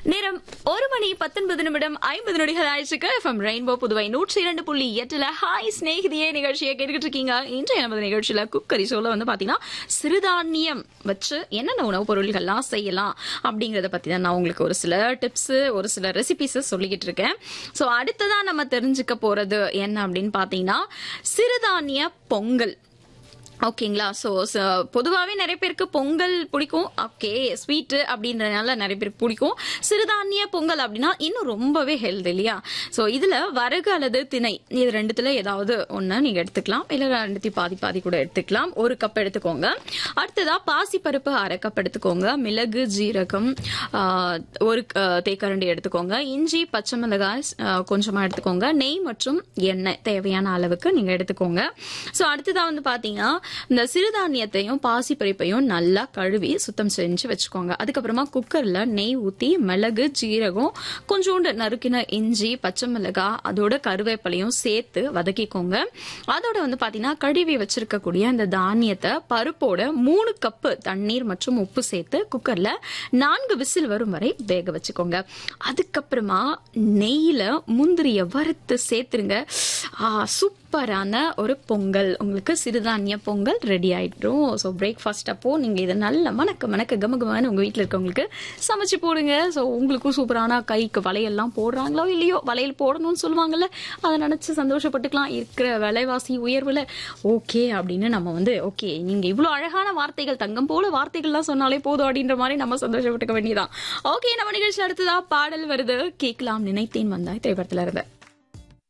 நேரம் ஒரு மணி பத்தொன்பது நிமிடம் ஐம்பது நொடிகள் ஆயிடுச்சுக்கு எஃப்எம் ரெயின்போ புதுவை நூற்றி இரண்டு புள்ளி எட்டுல ஹாய் ஸ்நேகிதியே நிகழ்ச்சியை கேட்டுக்கிட்டு இருக்கீங்க இன்றைய நமது நிகழ்ச்சியில குக்கரி ஷோல வந்து பாத்தீங்கன்னா சிறுதானியம் வச்சு என்னென்ன உணவுப் பொருள்கள்லாம் செய்யலாம் அப்படிங்கறத பத்தி தான் நான் உங்களுக்கு ஒரு சில டிப்ஸ் ஒரு சில ரெசிபிஸ் சொல்லிக்கிட்டு இருக்கேன் சோ அடுத்ததா நம்ம தெரிஞ்சுக்க போறது என்ன அப்படின்னு பாத்தீங்கன்னா சிறுதானிய பொங்கல் ஓகேங்களா ஸோ பொதுவாகவே நிறைய பேருக்கு பொங்கல் பிடிக்கும் ஓகே ஸ்வீட்டு அப்படின்றதுனால நிறைய பேருக்கு பிடிக்கும் சிறுதானிய பொங்கல் அப்படின்னா இன்னும் ரொம்பவே ஹெல்த் இல்லையா ஸோ இதில் வரகு அல்லது திணை இது ரெண்டுத்துல ஏதாவது ஒன்று நீங்கள் எடுத்துக்கலாம் இல்லை ரெண்டுத்தையும் பாதி பாதி கூட எடுத்துக்கலாம் ஒரு கப் எடுத்துக்கோங்க அடுத்ததா பாசிப்பருப்பு அரை கப் எடுத்துக்கோங்க மிளகு ஜீரகம் ஆஹ், ஒரு ஆஹ், தேக்கரண்டி எடுத்துக்கோங்க இஞ்சி பச்சை மிளகாய் ஆஹ், கொஞ்சமா எடுத்துக்கோங்க நெய் மற்றும் எண்ணெய் தேவையான அளவுக்கு நீங்க எடுத்துக்கோங்க ஸோ அடுத்ததா வந்து பாத்தீங்கன்னா இந்த சிறுதானியத்தையும் பாசிப்பருப்பையும் நல்லா கழுவி சுத்தம் செஞ்சு வச்சுக்கோங்க அதுக்கப்புறமா குக்கர்ல நெய் ஊத்தி மிளகு ஜீரகம் கொஞ்சோண்டு நறுக்கின இஞ்சி பச்சை மிளகாய் அதோட கருவேப்பிலையும் சேர்த்து வதக்கிக்கோங்க அதோட வந்து பாத்தீங்கன்னா கழுவி வச்சிருக்கக்கூடிய அந்த தானியத்தை பருப்போட மூணு கப்பு தண்ணீர் மற்றும் உப்பு சேர்த்து குக்கர்ல நான்கு விசில் வரும் வரை வேக வச்சுக்கோங்க அதுக்கப்புறமா நெய்யில முந்திரிய வறுத்து சேர்த்துருங்க ஆ, சூப்பரான ஒரு பொங்கல் உங்களுக்கு சிறுதானிய பொங்கல் ரெடி ஆயிடும் ஸோ பிரேக்ஃபாஸ்ட் அப்போ நீங்க இதை நல்ல மணக்க மணக்க கமகமான உங்க வீட்டில் இருக்கவங்களுக்கு சமைச்சு போடுங்க ஸோ உங்களுக்கும் சூப்பரான கைக்கு வளையல்லாம் போடுறாங்களோ இல்லையோ வளையல் போடணும்னு சொல்லுவாங்கல்ல அதை நினைச்சு சந்தோஷப்பட்டுக்கலாம் இருக்கிற விலைவாசி உயர்வுல ஓகே அப்படின்னு நம்ம வந்து ஓகே நீங்க இவ்வளவு அழகான வார்த்தைகள் தங்கம் போல வார்த்தைகள்லாம் சொன்னாலே போதும் அப்படின்ற மாதிரி நம்ம சந்தோஷப்பட்டுக்க வேண்டியதான் ஓகே நம்ம நிகழ்ச்சி அடுத்ததா பாடல் வருது கேட்கலாம் நினைத்தேன் வந்தாய் திரைப்படத்துல இருந்து